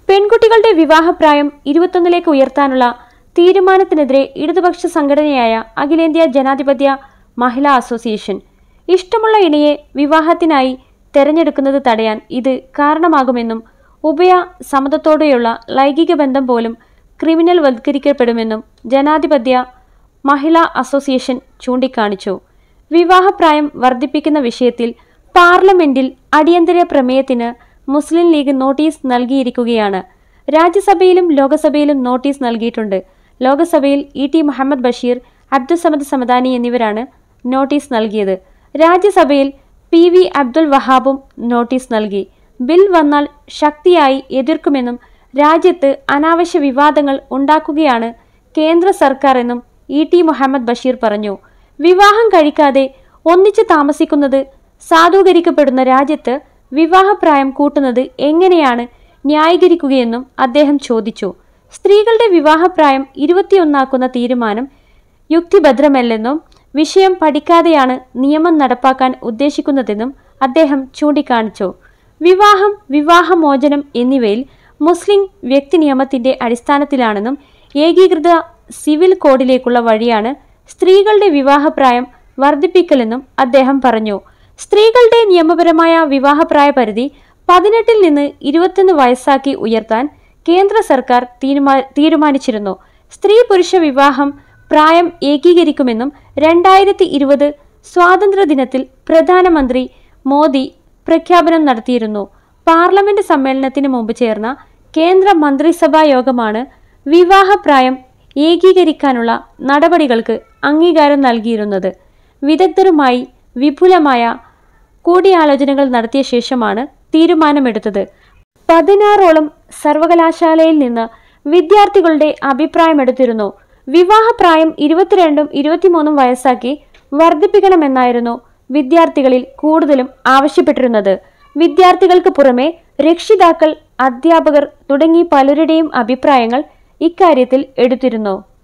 പെൺകുട്ടികളുടെ വിവാഹപ്രായം ഇരുപത്തൊന്നിലേക്ക് ഉയർത്താനുള്ള തീരുമാനത്തിനെതിരെ ഇടതുപക്ഷ സംഘടനയായ അഖിലേന്ത്യാ ജനാധിപത്യ മഹിളാ അസോസിയേഷൻ ഇഷ്ടമുള്ള ഇണയെ വിവാഹത്തിനായി തെരഞ്ഞെടുക്കുന്നത് തടയാൻ ഇത് കാരണമാകുമെന്നും ഉഭയ സമ്മതത്തോടെയുള്ള ലൈംഗിക ബന്ധം പോലും ക്രിമിനൽ വൽക്കരിക്കപ്പെടുമെന്നും ജനാധിപത്യ മഹിളാ അസോസിയേഷൻ ചൂണ്ടിക്കാണിച്ചു വിവാഹപ്രായം വർദ്ധിപ്പിക്കുന്ന വിഷയത്തിൽ പാർലമെന്റിൽ അടിയന്തര പ്രമേയത്തിന് മുസ്ലിം ലീഗ് നോട്ടീസ് നൽകിയിരിക്കുകയാണ് രാജ്യസഭയിലും ലോകസഭയിലും നോട്ടീസ് നൽകിയിട്ടുണ്ട് ലോകസഭയിൽ ഇ ടി മുഹമ്മദ് ബഷീർ അബ്ദുസമദ് സമദാനി എന്നിവരാണ് നോട്ടീസ് നൽകിയത് രാജ്യസഭയിൽ പി വി അബ്ദുൽ വഹാബും നോട്ടീസ് നൽകി ബിൽ വന്നാൽ ശക്തിയായി എതിർക്കുമെന്നും രാജ്യത്ത് അനാവശ്യ വിവാദങ്ങൾ ഉണ്ടാക്കുകയാണ് കേന്ദ്ര സർക്കാർ എന്നും ഇ ടി മുഹമ്മദ് ബഷീർ പറഞ്ഞു വിവാഹം കഴിക്കാതെ ഒന്നിച്ച് താമസിക്കുന്നത് സാധൂകരിക്കപ്പെടുന്ന രാജ്യത്ത് വിവാഹപ്രായം കൂട്ടുന്നത് എങ്ങനെയാണ് ന്യായീകരിക്കുകയെന്നും അദ്ദേഹം ചോദിച്ചു സ്ത്രീകളുടെ വിവാഹപ്രായം ഇരുപത്തിയൊന്നാക്കുന്ന തീരുമാനം യുക്തിഭദ്രമല്ലെന്നും വിഷയം പഠിക്കാതെയാണ് നിയമം നടപ്പാക്കാൻ ഉദ്ദേശിക്കുന്നതെന്നും അദ്ദേഹം ചൂണ്ടിക്കാണിച്ചു വിവാഹം വിവാഹമോചനം എന്നിവയിൽ മുസ്ലിം വ്യക്തി നിയമത്തിന്റെ അടിസ്ഥാനത്തിലാണെന്നും ഏകീകൃത സിവിൽ കോഡിലേക്കുള്ള വഴിയാണ് സ്ത്രീകളുടെ വിവാഹപ്രായം വർദ്ധിപ്പിക്കലെന്നും അദ്ദേഹം പറഞ്ഞു സ്ത്രീകളുടെ നിയമപരമായ വിവാഹപ്രായ പരിധി പതിനെട്ടിൽ നിന്ന് ഇരുപത്തൊന്ന് വയസ്സാക്കി ഉയർത്താൻ കേന്ദ്ര സർക്കാർ തീരുമാ തീരുമാനിച്ചിരുന്നു സ്ത്രീ പുരുഷ വിവാഹം പ്രായം ഏകീകരിക്കുമെന്നും രണ്ടായിരത്തി ഇരുപത് സ്വാതന്ത്ര്യദിനത്തിൽ പ്രധാനമന്ത്രി മോദി പ്രഖ്യാപനം നടത്തിയിരുന്നു പാർലമെന്റ് സമ്മേളനത്തിന് മുമ്പ് ചേർന്ന കേന്ദ്ര മന്ത്രിസഭാ യോഗമാണ് വിവാഹപ്രായം ഏകീകരിക്കാനുള്ള നടപടികൾക്ക് അംഗീകാരം നൽകിയിരുന്നത് വിദഗ്ധരുമായി വിപുലമായ കൂടിയാലോചനകൾ നടത്തിയ ശേഷമാണ് തീരുമാനമെടുത്തത് പതിനാറോളം സർവകലാശാലയിൽ നിന്ന് വിദ്യാർത്ഥികളുടെ അഭിപ്രായമെടുത്തിരുന്നു വിവാഹപ്രായം ഇരുപത്തിരണ്ടും ഇരുപത്തിമൂന്നും വയസ്സാക്കി വർദ്ധിപ്പിക്കണമെന്നായിരുന്നു വിദ്യാർത്ഥികളിൽ കൂടുതലും ആവശ്യപ്പെട്ടിരുന്നത് വിദ്യാർത്ഥികൾക്ക് പുറമെ രക്ഷിതാക്കൾ അധ്യാപകർ തുടങ്ങി പലരുടെയും അഭിപ്രായങ്ങൾ ഇക്കാര്യത്തിൽ എടുത്തിരുന്നു